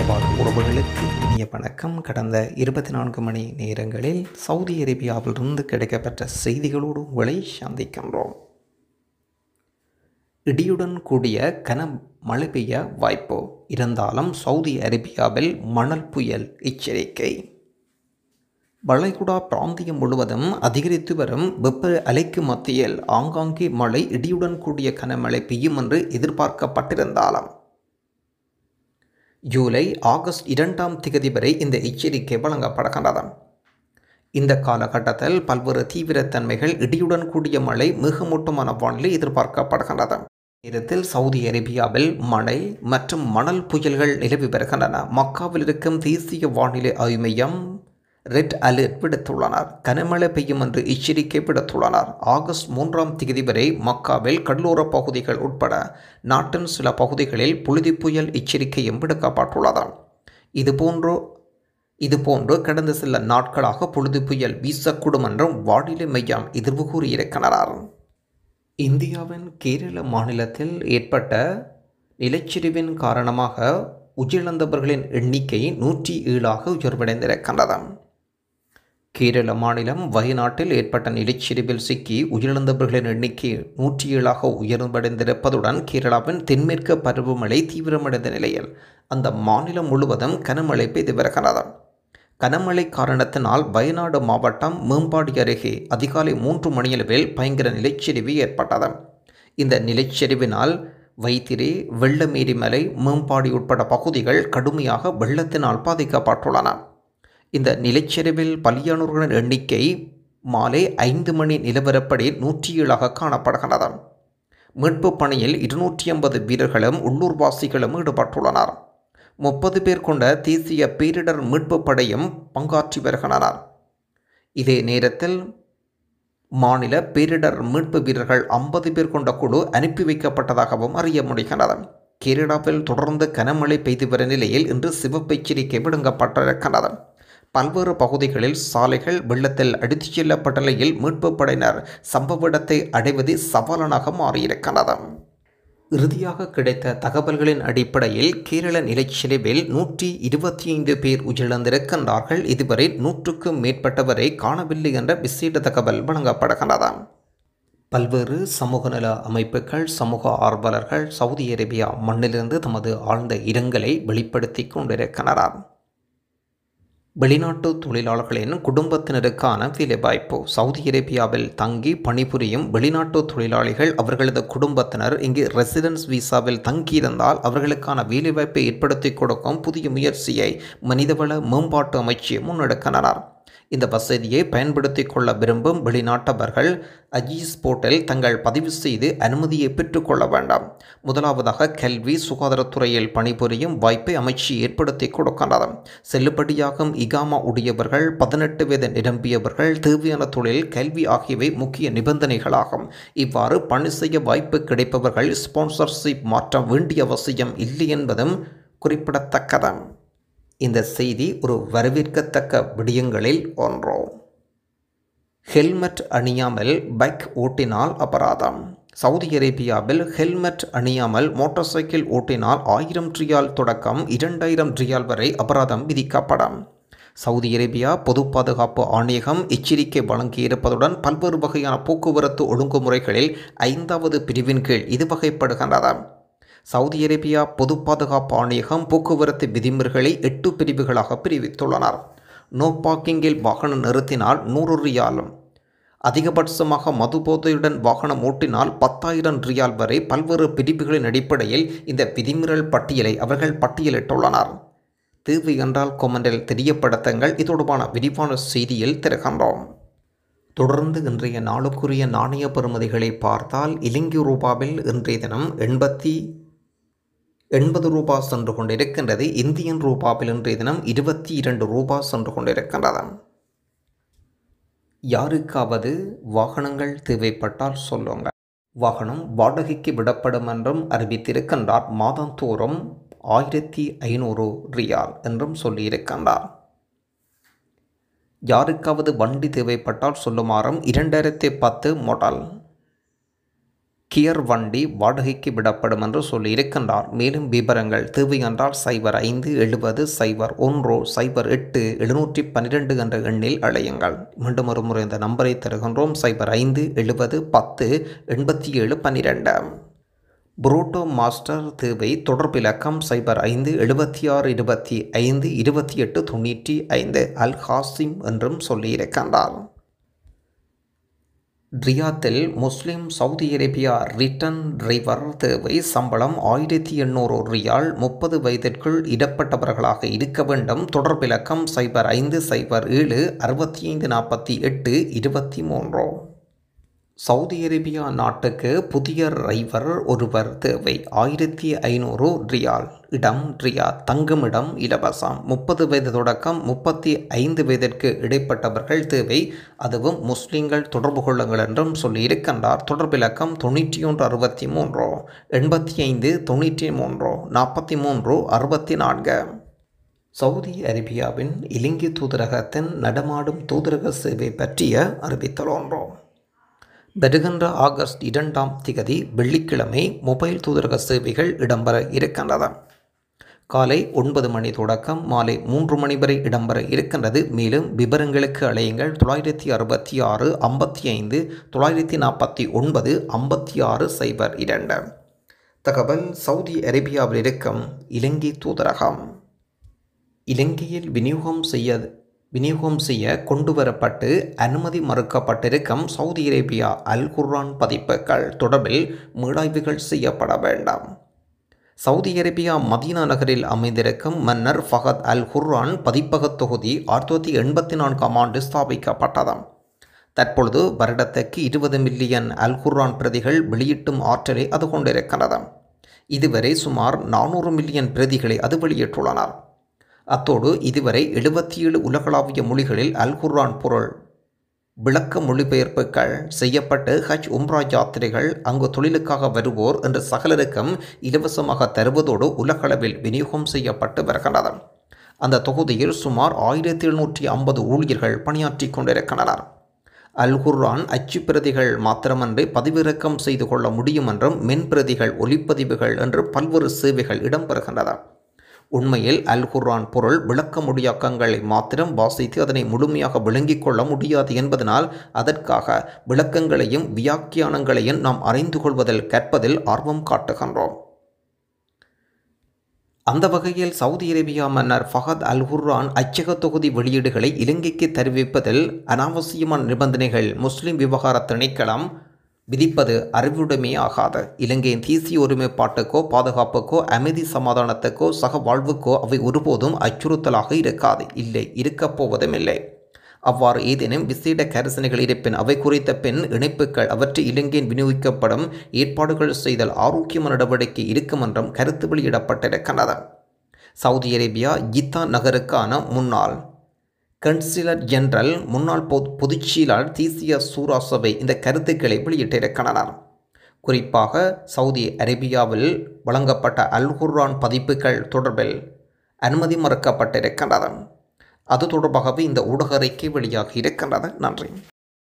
வாழ் உறவுகளுக்கு இனிய வணக்கம் கடந்த இருபத்தி நான்கு மணி நேரங்களில் சவுதி அரேபியாவிலிருந்து கிடைக்கப்பெற்ற செய்திகளோடு உங்களை சந்திக்கின்றோம் இடியுடன் கூடிய கன மழை பெய்ய வாய்ப்பு இருந்தாலும் சவுதி அரேபியாவில் மணல் புயல் எச்சரிக்கை வளைகுடா பிராந்தியம் முழுவதும் அதிகரித்து வரும் வெப்ப அலைக்கு மத்தியில் ஆங்காங்கே மழை இடியுடன் கூடிய கனமழை பெய்யும் என்று எதிர்பார்க்கப்பட்டிருந்தாலும் ஜூலை ஆகஸ்ட் இரண்டாம் திகதி வரை இந்த எச்சரிக்கை வழங்கப்படுகின்றது இந்த காலகட்டத்தில் பல்வேறு தீவிரத்தன்மைகள் இடியுடன் கூடிய மழை மிகமூட்டமான வானிலை எதிர்பார்க்கப்படுகின்றது நேரத்தில் சவுதி அரேபியாவில் மழை மற்றும் மணல் புயல்கள் நிலவி வருகின்றன மக்காவில் இருக்கும் தேசிய வானிலை ஆய்வு மையம் ரெட் அலர்ட் விடுத்துள்ளனர் கனமழை பெய்யும் என்று எச்சரிக்கை விடுத்துள்ளனர் ஆகஸ்ட் மூன்றாம் தேதி வரை மக்காவில் கடலோர பகுதிகள் உட்பட நாட்டின் சில பகுதிகளில் புழுதி புயல் எச்சரிக்கையும் விடுக்கப்பட்டுள்ளது இதுபோன்று இதுபோன்று கடந்த சில நாட்களாக புழுதி புயல் வீசக்கூடும் என்றும் வானிலை மையம் எதிர்வு கூறியிருக்கிறார் இந்தியாவின் கேரள மாநிலத்தில் ஏற்பட்ட நிலச்சரிவின் காரணமாக உயிரிழந்தவர்களின் எண்ணிக்கை நூற்றி ஏழாக உயர்வடைந்திருக்கின்றது கேரள மாநிலம் வயநாட்டில் ஏற்பட்ட நிலச்சரிவில் சிக்கி உயிரிழந்தவர்களின் எண்ணிக்கை நூற்றி ஏழாக உயர்வடைந்திருப்பதுடன் கேரளாவின் தென்மேற்கு பருவமழை தீவிரமடைந்த நிலையில் அந்த மாநிலம் முழுவதும் கனமழை பெய்து வருகிறது கனமழை காரணத்தினால் வயநாடு மாவட்டம் மேம்பாடி அருகே அதிகாலை மூன்று மணியளவில் பயங்கர நிலச்சரிவு ஏற்பட்டது இந்த நிலச்சரிவினால் வைத்திரி வெள்ளமேரி மலை மேம்பாடி உட்பட பகுதிகள் கடுமையாக வெள்ளத்தினால் பாதிக்கப்பட்டுள்ளன இந்த நிலச்சரிவில் பலியானோர்களின் எண்ணிக்கை மாலை ஐந்து மணி நிலவரப்படி நூற்றி ஏழாக காணப்படுகிறது மீட்பு பணியில் இருநூற்றி ஐம்பது வீரர்களும் உள்ளூர்வாசிகளும் ஈடுபட்டுள்ளனர் முப்பது பேர் கொண்ட தேசிய பேரிடர் மீட்பு படையும் பங்காற்றி வருகின்றனர் இதே நேரத்தில் மாநில பேரிடர் மீட்பு வீரர்கள் ஐம்பது பேர் கொண்ட குழு அனுப்பி வைக்கப்பட்டதாகவும் அறிய முடிகிறது கேரளாவில் தொடர்ந்து கனமழை பெய்து வரும் நிலையில் இன்று சிவப்பு எச்சரிக்கை விடுங்கப்பட்டிருக்கின்றது பல்வேறு பகுதிகளில் சாலைகள் வெள்ளத்தில் அடித்துச் செல்லப்பட்ட நிலையில் மீட்பு படையினர் சம்பவ இடத்தை அடைவது சவாலாக மாறியிருக்கின்றது இறுதியாக கிடைத்த தகவல்களின் அடிப்படையில் கேரள நிலச்சரிவில் நூற்றி இருபத்தி ஐந்து பேர் உயிரிழந்திருக்கின்றார்கள் இதுவரை நூற்றுக்கும் மேற்பட்டவரை காணவில்லை என்ற விசேட தகவல் வழங்கப்படுகின்றது பல்வேறு சமூக நல அமைப்புகள் சமூக ஆர்வலர்கள் சவுதி அரேபியா மண்ணிலிருந்து தமது ஆழ்ந்த இரங்கலை வெளிப்படுத்தி கொண்டிருக்கின்றனர் வெளிநாட்டு தொழிலாளர்களின் குடும்பத்தினருக்கான வேலைவாய்ப்பு சவுதி அரேபியாவில் தங்கி பணிபுரியும் வெளிநாட்டு தொழிலாளிகள் அவர்களது குடும்பத்தினர் இங்கு ரெசிடென்ஸ் விசாவில் தங்கியிருந்தால் அவர்களுக்கான வேலைவாய்ப்பை ஏற்படுத்தி கொடுக்கும் புதிய முயற்சியை மனிதவள மேம்பாட்டு அமைச்சு முன்னெடுக்கின்றனர் இந்த வசதியை பயன்படுத்தி கொள்ள விரும்பும் வெளிநாட்டவர்கள் அஜீஸ் போர்ட்டில் தங்கள் பதிவு செய்து அனுமதியை பெற்றுக்கொள்ள வேண்டாம் முதலாவதாக கல்வி சுகாதாரத்துறையில் பணிபுரியும் வாய்ப்பை அமைச்சு ஏற்படுத்தி கொடுக்கின்றது செல்லுபடியாகும் இகாமா உடையவர்கள் பதினெட்டு வயது நிரம்பியவர்கள் தேவையான தொழில் கல்வி ஆகியவை முக்கிய நிபந்தனைகளாகும் இவ்வாறு பணி செய்ய வாய்ப்பு கிடைப்பவர்கள் ஸ்பான்சர்ஷிப் மாற்ற வேண்டிய அவசியம் இல்லை என்பதும் குறிப்பிடத்தக்கது இந்த செய்தி ஒரு வரவேற்கத்தக்க விடயங்களில் ஒன்றோ ஹெல்மெட் அணியாமல் பைக் ஓட்டினால் அபராதம் சவுதி அரேபியாவில் ஹெல்மெட் அணியாமல் மோட்டார் சைக்கிள் ஓட்டினால் ஆயிரம் ரியால் தொடக்கம் இரண்டாயிரம் ரியால் வரை அபராதம் விதிக்கப்படும் சவுதி அரேபியா பொது பாதுகாப்பு ஆணையகம் எச்சரிக்கை வழங்கியிருப்பதுடன் பல்வேறு வகையான போக்குவரத்து ஒழுங்குமுறைகளில் ஐந்தாவது பிரிவின் கீழ் இது வகைப்படுகின்றது சவுதி அரேபியா பொது பாதுகாப்பு ஆணையகம் போக்குவரத்து விதிமுறைகளை எட்டு பிரிவுகளாக பிரிவித்துள்ளனர் நோ பார்க்கிங்கில் வாகனம் நிறுத்தினால் நூறு ரியாலும் அதிகபட்சமாக மது போதையுடன் வாகனம் ஓட்டினால் பத்தாயிரம் ரியால் வரை பல்வேறு பிரிவுகளின் அடிப்படையில் இந்த விதிமுறைகள் பட்டியலை அவர்கள் பட்டியலிட்டுள்ளனர் தேவை என்றால் கொமெண்டில் தெரியப்படுத்துங்கள் இது தொடர்பான விரிவான செய்தியில் திறக்கின்றோம் தொடர்ந்து இன்றைய நாளுக்குரிய நாணய பெறுமதிகளை பார்த்தால் இலங்கை ரூபாவில் இன்றைய தினம் எண்பத்தி எண்பது ரூபா சென்று கொண்டிருக்கின்றது இந்தியன் ரூபாவில் இன்றைய தினம் இருபத்தி இரண்டு ரூபா சென்று கொண்டிருக்கின்றது யாருக்காவது வாகனங்கள் தேவைப்பட்டால் சொல்லுங்கள் வாகனம் வாடகைக்கு விடப்படும் என்றும் அறிவித்திருக்கின்றார் மாதந்தோறும் ஆயிரத்தி ஐநூறு ரியால் என்றும் சொல்லியிருக்கின்றார் யாருக்காவது வண்டி தேவைப்பட்டால் சொல்லுமாறும் இரண்டாயிரத்தி பத்து மாடல் கியர் வண்டி வாடகைக்கு விடப்படும் என்று சொல்லியிருக்கின்றார் மேலும் விவரங்கள் தேவை என்றால் சைபர் ஐந்து எழுபது சைபர் ஒன்று சைபர் எட்டு எழுநூற்றி பன்னிரெண்டு என்ற எண்ணில் அழையுங்கள் மீண்டும் ஒரு முறை இந்த நம்பரை தருகின்றோம் சைபர் ஐந்து எழுபது பத்து எண்பத்தி ஏழு பன்னிரெண்டு புரோட்டோ மாஸ்டர் தேவை தொடர்பிலக்கம் சைபர் ஐந்து எழுபத்தி ஆறு இருபத்தி ஐந்து இருபத்தி எட்டு தொண்ணூற்றி ஐந்து அல் ஹாசிம் என்றும் சொல்லியிருக்கின்றார் ரியாத்தில் முஸ்லிம் சவுதி அரேபியா ரிட்டன் டிரைவர் தேவை சம்பளம் ஆயிரத்தி எண்ணூறு ரியால் முப்பது வயதிற்குள் இடப்பட்டவர்களாக இருக்க வேண்டும் தொடர்பிலக்கம் சைபர் ஐந்து சைபர் ஏழு அறுபத்தி ஐந்து நாற்பத்தி எட்டு இருபத்தி மூன்று சவுதி அரேபியா நாட்டுக்கு புதிய டிரைவர் ஒருவர் தேவை ஆயிரத்தி ஐநூறு ரியால் இடம் ரியா தங்குமிடம் இலவசம் முப்பது வயது தொடக்கம் முப்பத்தி ஐந்து வயதிற்கு இடைப்பட்டவர்கள் தேவை அதுவும் முஸ்லிம்கள் தொடர்பு கொள்ளுங்கள் என்றும் சொல்லியிருக்கின்றார் தொடர்பிலக்கம் தொண்ணூற்றி ஒன்று அறுபத்தி மூன்று எண்பத்தி ஐந்து தொண்ணூற்றி மூன்று நாற்பத்தி மூன்று அறுபத்தி நான்கு சவுதி அரேபியாவின் இலங்கை தூதரகத்தின் நடமாடும் தூதரக சேவை பற்றிய அறிவித்தல் ஒன்றோம் வருகின்ற ஆகஸ்ட் இரண்டாம் திகதி வெள்ளிக்கிழமை மொபைல் தூதரக சேவைகள் இடம்பெற இருக்கின்றன காலை ஒன்பது மணி தொடக்கம் மாலை மூன்று மணி வரை இடம்பெற இருக்கின்றது மேலும் விவரங்களுக்கு அலையுங்கள் தொள்ளாயிரத்தி அறுபத்தி ஆறு ஐம்பத்தி ஐந்து தொள்ளாயிரத்தி நாற்பத்தி ஒன்பது ஐம்பத்தி ஆறு சைபர் இரண்டு தகவல் சவுதி அரேபியாவில் இருக்கும் இலங்கை தூதரகம் இலங்கையில் விநியோகம் செய்ய விநியோகம் செய்ய கொண்டு வரப்பட்டு அனுமதி மறுக்கப்பட்டிருக்கும் சவுதி அரேபியா அல் குர்ஆன் பதிப்புகள் தொடர்பில் மீளாய்வுகள் செய்யப்பட வேண்டாம் சவுதி அரேபியா மதீனா நகரில் அமைந்திருக்கும் மன்னர் ஃபஹத் அல் குர்ஆன் பதிப்பகத் தொகுதி ஆயிரத்தி தொள்ளாயிரத்தி எண்பத்தி நான்காம் ஆண்டு ஸ்தாபிக்கப்பட்டதாம் தற்பொழுது வருடத்துக்கு இருபது மில்லியன் அல் குர்ஆன் பிரதிகள் வெளியிட்டும் ஆற்றலை அது கொண்டிருக்கிறது இதுவரை சுமார் நானூறு மில்லியன் பிரதிகளை அது வெளியிட்டுள்ளனர் அத்தோடு இதுவரை எழுபத்தி ஏழு உலகளாவிய மொழிகளில் அல் குர்ஆன் பொருள் விளக்க மொழிபெயர்ப்புகள் செய்யப்பட்டு ஹஜ் உம்ரா யாத்திரைகள் அங்கு தொழிலுக்காக வருவோர் என்று சகலருக்கும் இலவசமாக தருவதோடு உலகளவில் விநியோகம் செய்யப்பட்டு வருகின்றனர் அந்த தொகுதியில் சுமார் ஆயிரத்தி எழுநூற்றி ஐம்பது ஊழியர்கள் பணியாற்றி கொண்டிருக்கின்றனர் அல் குர்ஆன் அச்சு பிரதிகள் மாத்திரமன்றி பதிவிறக்கம் செய்து கொள்ள முடியும் என்றும் மென்பிரதிகள் ஒலிப்பதிவுகள் என்று பல்வேறு சேவைகள் இடம்பெறுகின்றன உண்மையில் அல் குர்ஆன் பொருள் விளக்க முடியாக்கங்களை மாத்திரம் வாசித்து அதனை முழுமையாக விளங்கிக் கொள்ள முடியாது என்பதனால் அதற்காக விளக்கங்களையும் வியாக்கியானங்களையும் நாம் அறிந்து கொள்வதில் கற்பதில் ஆர்வம் காட்டுகின்றோம் அந்த வகையில் சவுதி அரேபியா மன்னர் ஃபஹத் அல் குர்ஆன் அச்சக தொகுதி வெளியீடுகளை இலங்கைக்கு தெரிவிப்பதில் அனாவசியமான நிபந்தனைகள் முஸ்லிம் விவகார திணைக்களம் விதிப்பது அறிவுடைமே ஆகாது இலங்கையின் தேசிய ஒருமைப்பாட்டுக்கோ பாதுகாப்புக்கோ அமைதி சமாதானத்துக்கோ சக வாழ்வுக்கோ அவை ஒருபோதும் அச்சுறுத்தலாக இருக்காது இல்லை இருக்கப் போவதும் இல்லை அவ்வாறு ஏதேனும் விசேட கரிசனைகள் இருப்பின் அவை குறித்த பின் இணைப்புகள் அவற்றை இலங்கையின் விநியோகிக்கப்படும் ஏற்பாடுகள் செய்தல் ஆரோக்கியமான நடவடிக்கை இருக்கும் என்றும் கருத்து வெளியிடப்பட்டிருக்கின்றது சவுதி அரேபியா ஜித்தா நகருக்கான முன்னாள் கன்சிலர் ஜெனரல் முன்னாள் பொது பொதுச்செயலாளர் தேசிய சூரா சபை இந்த கருத்துக்களை வெளியிட்டிருக்கின்றனர் குறிப்பாக சவுதி அரேபியாவில் வழங்கப்பட்ட அல் குர்ஆன் பதிப்புகள் தொடர்பில் அனுமதி மறுக்கப்பட்டிருக்கின்றது அது தொடர்பாகவே இந்த ஊடக அறிக்கை வெளியாகி இருக்கின்றது நன்றி